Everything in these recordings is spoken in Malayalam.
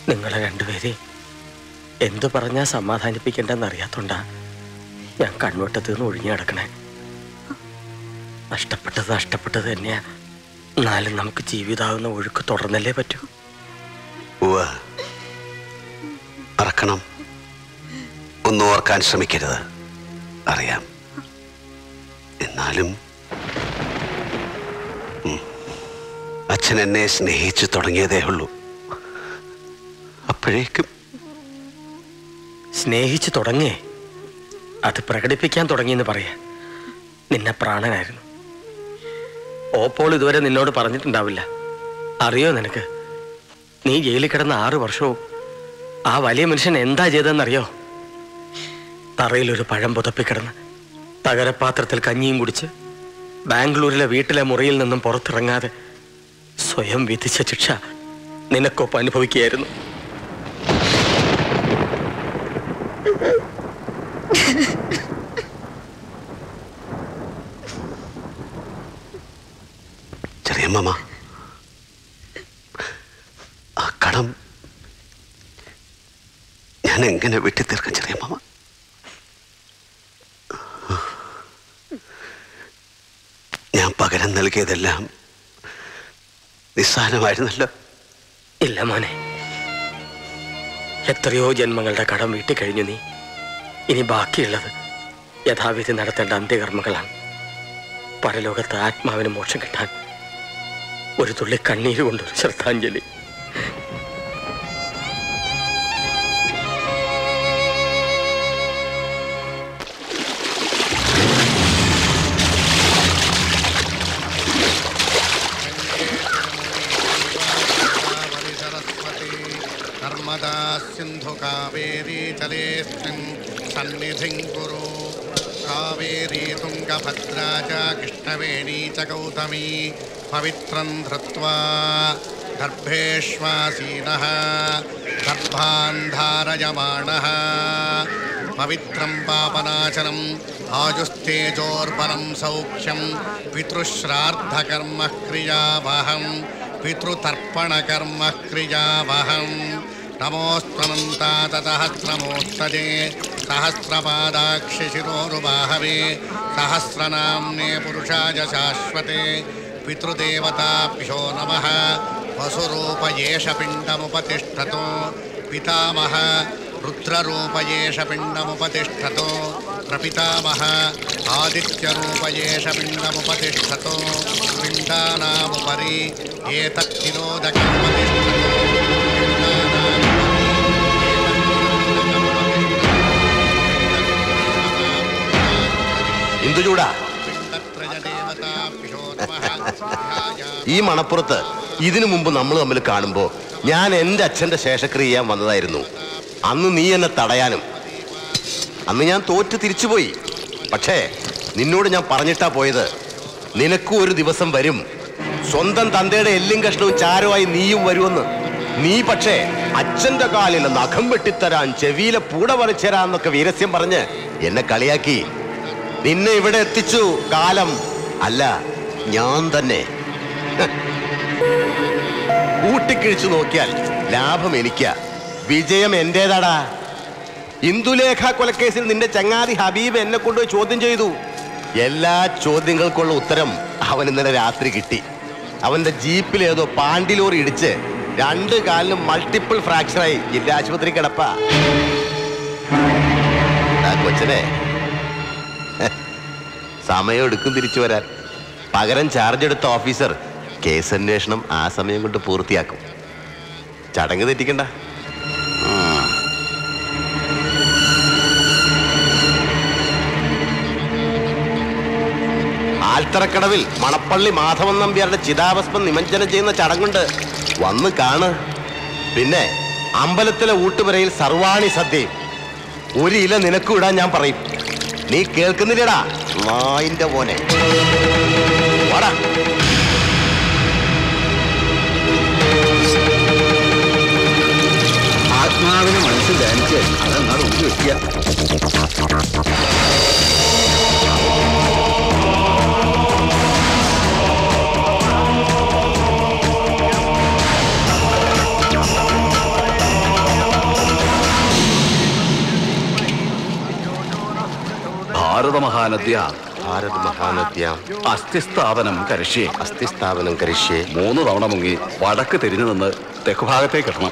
നിങ്ങളെ രണ്ടുപേരെ എന്തു പറഞ്ഞാ സമാധാനിപ്പിക്കണ്ടെന്ന് അറിയാത്തോണ്ടാ ഞാൻ കൺവട്ടത്ത് നിന്ന് ഒഴിഞ്ഞു കിടക്കണേ നഷ്ടപ്പെട്ടത് നഷ്ടപ്പെട്ടത് തന്നെയാ എന്നാലും നമുക്ക് ജീവിതാവുന്ന ഒഴുക്ക് തുടർന്നല്ലേ പറ്റൂ ഉവ്വ് മറക്കണം ഒന്നും ഓർക്കാൻ ശ്രമിക്കരുത് അറിയാം എന്നാലും ഉം, അച്ഛൻ എന്നെ സ്നേഹിച്ചു തുടങ്ങിയതേ ഉള്ളൂ അപ്പോഴേക്കും സ്നേഹിച്ചു തുടങ്ങേ അത് പ്രകടിപ്പിക്കാൻ തുടങ്ങിയെന്ന് പറയാ നിന്നെ പ്രാണനായിരുന്നു ഓപ്പോൾ ഇതുവരെ നിന്നോട് പറഞ്ഞിട്ടുണ്ടാവില്ല അറിയോ നിനക്ക് നീ ജയിലിൽ കിടന്ന ആറു വർഷവും ആ വലിയ മനുഷ്യൻ എന്താ ചെയ്തതെന്നറിയോ തറയിൽ ഒരു പഴം പുതപ്പിക്കിടന്ന് തകരപാത്രത്തിൽ കഞ്ഞിയും കുടിച്ച് ബാംഗ്ലൂരിലെ വീട്ടിലെ മുറിയിൽ നിന്നും പുറത്തിറങ്ങാതെ സ്വയം വിധിച്ച ശിക്ഷ നിനക്കൊപ്പം അനുഭവിക്കുകയായിരുന്നു ചെറിയ മാമ ആ കടം ഞാൻ എങ്ങനെ വെട്ടിത്തീർക്കും ചെറിയ മാമ ഞാൻ പകരം നൽകിയതെല്ലാം നിസ്സാരമായിരുന്നല്ലോ ഇല്ല മോനെ എത്രയോ ജന്മങ്ങളുടെ കടം വീട്ടി കഴിഞ്ഞു നീ ഇനി ബാക്കിയുള്ളത് യഥാവിധി നടത്തേണ്ട അന്ത്യകർമ്മങ്ങളാണ് പരലോകത്ത് ആത്മാവിന് മോക്ഷം കിട്ടാൻ ഒരു തുള്ളി കണ്ണീര് കൊണ്ടൊരു ശ്രദ്ധാഞ്ജലി नर्मदा सिन्धु कावेरी जलेऽस्मिन् सन्निधिं कुरु कावेरी तुङ्गभद्रा च कृष्णवेणी च गौतमी पवित्रं धृत्वा गर्भेष्वासीनः गर्भान् धारयमाणः पवित्रं पापनाशनम् आयुस्तेजोर्बलं सौख्यं पितृश्राद्धकर्मः क्रियावहम् पितृतर्पणकर्मः क्रियावहम् नमोऽस्त्वनन्ता ततहस्रमोस्तजे सहस्रपादाक्षिशिरोरुबाहवे सहस्रनाम्ने पुरुषाय शाश्वते पितृदेवताभ्यो नमः वसुरूप एष पिण्डमुपतिष्ठतो पितामह रुद्ररूप एष पिण्डमुपतिष्ठतो प्रपितामह आदित्यरूप एष पिण्डमुपतिष्ठतो पिण्डानामुपरि एतत्तिरोदकमुपतिष्ठतो ഇന്ദുചൂടാ पिण्डत्रयदेवताभ्यो नमः ध्यायामि ഈ മണപ്പുറത്ത് ഇതിനു മുമ്പ് നമ്മൾ തമ്മിൽ കാണുമ്പോ ഞാൻ എന്റെ അച്ഛന്റെ ശേഷക്രിയ ചെയ്യാൻ വന്നതായിരുന്നു അന്ന് നീ എന്നെ തടയാനും അന്ന് ഞാൻ തോറ്റ് തിരിച്ചുപോയി പക്ഷേ നിന്നോട് ഞാൻ പറഞ്ഞിട്ടാ പോയത് നിനക്കും ഒരു ദിവസം വരും സ്വന്തം തന്തയുടെ എല്ലും കഷ്ണവും ചാരമായി നീയും വരുമെന്ന് നീ പക്ഷേ അച്ഛന്റെ കാലിൽ നഖം വെട്ടിത്തരാൻ ചെവിയിലെ പൂട പറിച്ചരാന്നൊക്കെ വീരസ്യം പറഞ്ഞ് എന്നെ കളിയാക്കി നിന്നെ ഇവിടെ എത്തിച്ചു കാലം അല്ല ഞാൻ തന്നെ കൂട്ടിക്കിഴിച്ചു നോക്കിയാൽ ലാഭം എനിക്കാ വിജയം എന്റേതാടാ ഇന്ദുലേഖ കൊലക്കേസിൽ നിന്റെ ചങ്ങാതി ഹബീബ് എന്നെ കൊണ്ട് ചോദ്യം ചെയ്തു എല്ലാ ചോദ്യങ്ങൾക്കുള്ള ഉത്തരം അവൻ ഇന്നലെ രാത്രി കിട്ടി അവന്റെ ജീപ്പിൽ ഏതോ പാണ്ടിലോറി ഇടിച്ച് രണ്ട് കാലിനും മൾട്ടിപ്പിൾ ഫ്രാക്ചറായി ജില്ലാ ആശുപത്രി കിടപ്പ ആ കൊച്ചനെ സമയം എടുക്കും തിരിച്ചു വരാൻ പകരം ചാർജ് എടുത്ത ഓഫീസർ കേസ് അന്വേഷണം ആ സമയം കൊണ്ട് പൂർത്തിയാക്കും ചടങ്ങ് തെറ്റിക്കണ്ട ഉം. ആൽത്തറക്കടവിൽ മണപ്പള്ളി മാധവൻ നമ്പ്യാരുടെ ചിതാഭസ്മം നിമഞ്ജനം ചെയ്യുന്ന ചടങ്ങുണ്ട് വന്ന് കാണ് പിന്നെ അമ്പലത്തിലെ ഊട്ടുപുരയിൽ സർവാണി സദ്യയും ഒരു ഇല നിനക്കും ഇടാൻ ഞാൻ പറയും നീ കേൾക്കുന്നില്ലടാ നായിന്റെ മോനെ വാടാ ആത്മാവിനെ മനസ്സിൽ ധ്യാനിച്ച് അതെന്നാണ് ഊരി വെക്കുക ഭാരതമഹാനദ്യ ഭാരത മഹാനദ്യ അസ്ഥിസ്ഥാപനം കരശ്യേ അസ്ഥിസ്ഥാപനം കരിഷ്യേ മൂന്ന് തവണ മുങ്ങി വടക്ക് തിരിഞ്ഞു നിന്ന് തെക്കുഭാഗത്തേക്ക് എത്തണം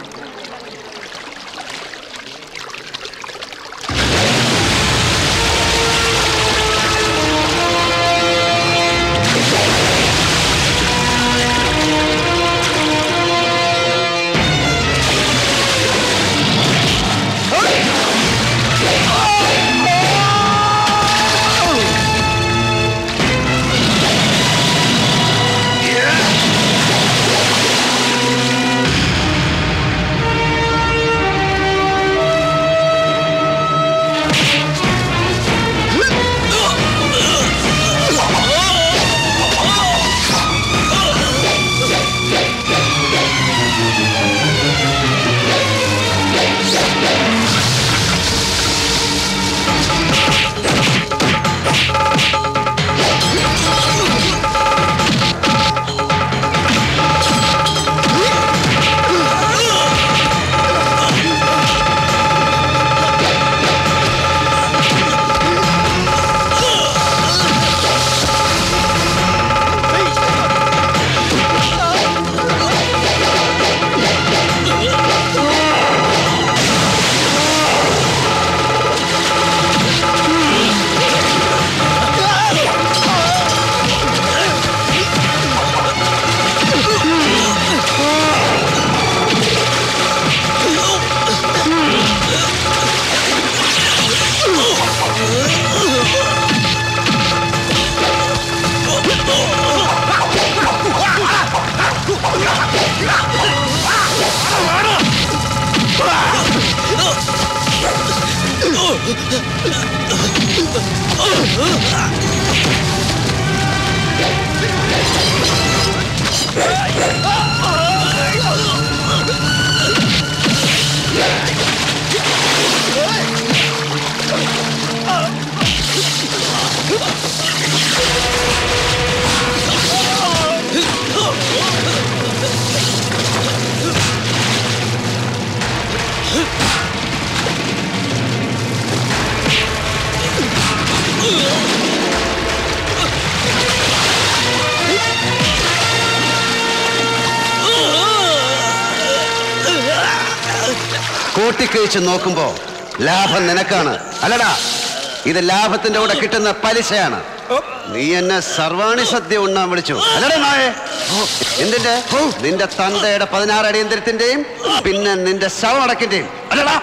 കൂട്ടിക്കഴിച്ച് നോക്കുമ്പോ ലാഭം നിനക്കാണ് അല്ലടാ ഇത് ലാഭത്തിന്റെ കൂടെ കിട്ടുന്ന പലിശയാണ് നീ എന്നെ സർവാണി സദ്യ ഉണ്ണാൻ വിളിച്ചു അല്ലടാ നായേ എന്തിന്റെ നിന്റെ തന്തയുടെ പതിനാറ് അടിയന്തരത്തിന്റെയും പിന്നെ നിന്റെ ശവമടക്കിന്റെയും അല്ലടാ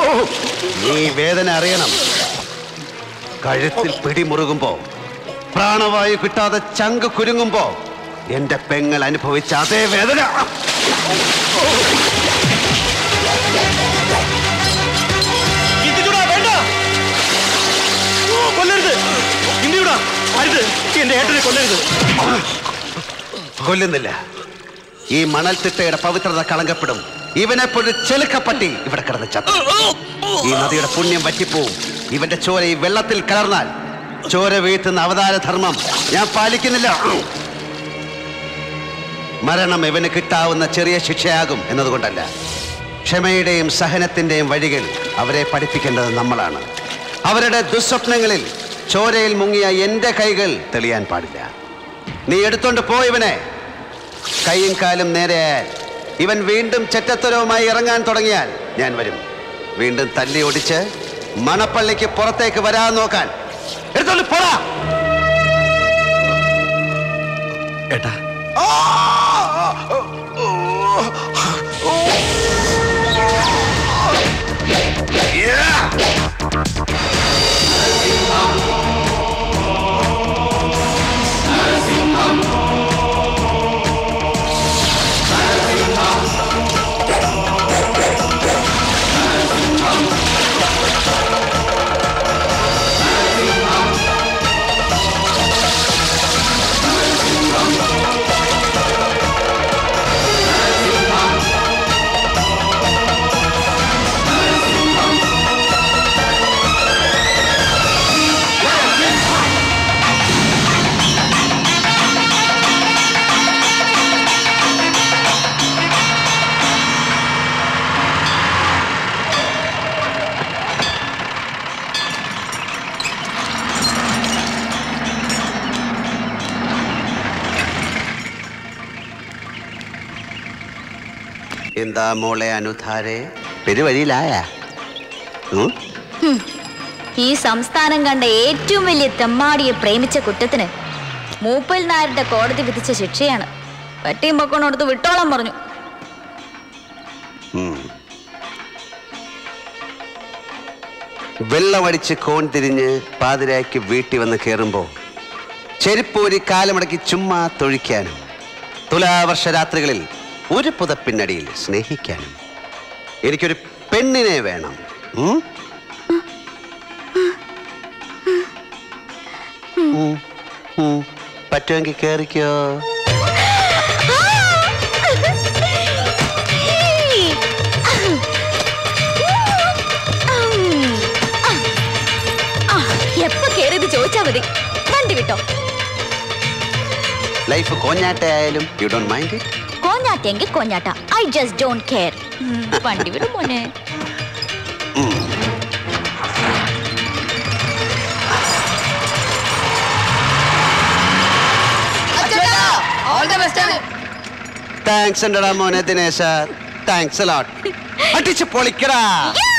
നീ വേദന അറിയണം കഴുത്തിൽ പിടിമുറുകുമ്പോ പ്രാണവായു കിട്ടാതെ ചങ്ക് കുരുങ്ങുമ്പോ എന്റെ പെങ്ങൾ അനുഭവിച്ച അതേ വേദന ഇന്ത്യയുടെ വേണ്ട ഓ, കൊല്ലരുത് ഇന്ത്യയുടെ അരുത് എന്റെ ഏട്ടനെ കൊല്ലരുത് കൊല്ലുന്നില്ല ഈ മണൽത്തിട്ടയുടെ പവിത്രത കളങ്കപ്പെടും ഇവനെപ്പോഴൊരു ചെലുക്കപ്പട്ടി ഇവിടെ കിടന്ന് ചത്തു ഈ നദിയുടെ പുണ്യം വറ്റിപ്പോവും ഇവന്റെ ചോര ഈ വെള്ളത്തിൽ കലർന്നാൽ ചോര വീഴ്ത്തുന്ന അവതാര ധർമ്മം ഞാൻ പാലിക്കുന്നില്ല മരണം ഇവന് കിട്ടാവുന്ന ചെറിയ ശിക്ഷയാകും എന്നതുകൊണ്ടല്ല ക്ഷമയുടെയും സഹനത്തിന്റെയും വഴികൾ അവരെ പഠിപ്പിക്കേണ്ടത് നമ്മളാണ് അവരുടെ ദുസ്വപ്നങ്ങളിൽ ചോരയിൽ മുങ്ങിയ എന്റെ കൈകൾ തെളിയാൻ പാടില്ല നീ എടുത്തോണ്ട് പോ ഇവനെ കൈയും കാലും നേരെയായാൽ ഇവൻ വീണ്ടും ചെറ്റത്തരവുമായി ഇറങ്ങാൻ തുടങ്ങിയാൽ ഞാൻ വരും വീണ്ടും തല്ലി ഒടിച്ച് മണപ്പള്ളിക്ക് പുറത്തേക്ക് വരാൻ നോക്കാൻ എടുത്തോണ്ട് പോടാ ഏട്ടാ ും എന്താ മോളെ അനുധാരെ പെരുവഴിയിലായ ഉം? ഈ സംസ്ഥാനം കണ്ട ഏറ്റവും വലിയ തെമ്മാടിയെ പ്രേമിച്ച കുറ്റത്തിന് മൂപ്പൽ നായരുടെ കോടതി വിധിച്ച ശിക്ഷയാണ് വെട്ടിയും പൊക്കോണടുത്ത് വിട്ടോളം പറഞ്ഞു ഉം. വെള്ളമടിച്ച് കോൺ തിരിഞ്ഞ് പാതിരായ്ക്ക് വീട്ടിൽ വന്ന് കയറുമ്പോ ചെരുപ്പൂരി കാലമടക്കി ചുമ്മാ തൊഴിക്കാനും തുലാവർഷ രാത്രികളിൽ ഒരു പുതപ്പിനടിയിൽ സ്നേഹിക്കാനും എനിക്കൊരു പെണ്ണിനെ വേണം ഉം? ഉം. ഉം. പറ്റുമെങ്കിൽ കേറിക്കോ എപ്പോ കേറിയത് ചോദിച്ചാ മതി വണ്ടി വിട്ടോ ലൈഫ് കോഞ്ഞാട്ടയായാലും യു ഡോണ്ട് മൈൻഡ് ഇറ്റ് കോഞ്ഞാട്ടെങ്കിൽ കോഞ്ഞാട്ട ഐ ജസ്റ്റ് ഡോണ്ട് കെയർ വണ്ടി വിടും മോനെ താങ്ക്സ് ഉണ്ടടാ മോനെ ദിനേശ താങ്ക്സ് അടിച്ച് പൊളിക്കടാ Yeah!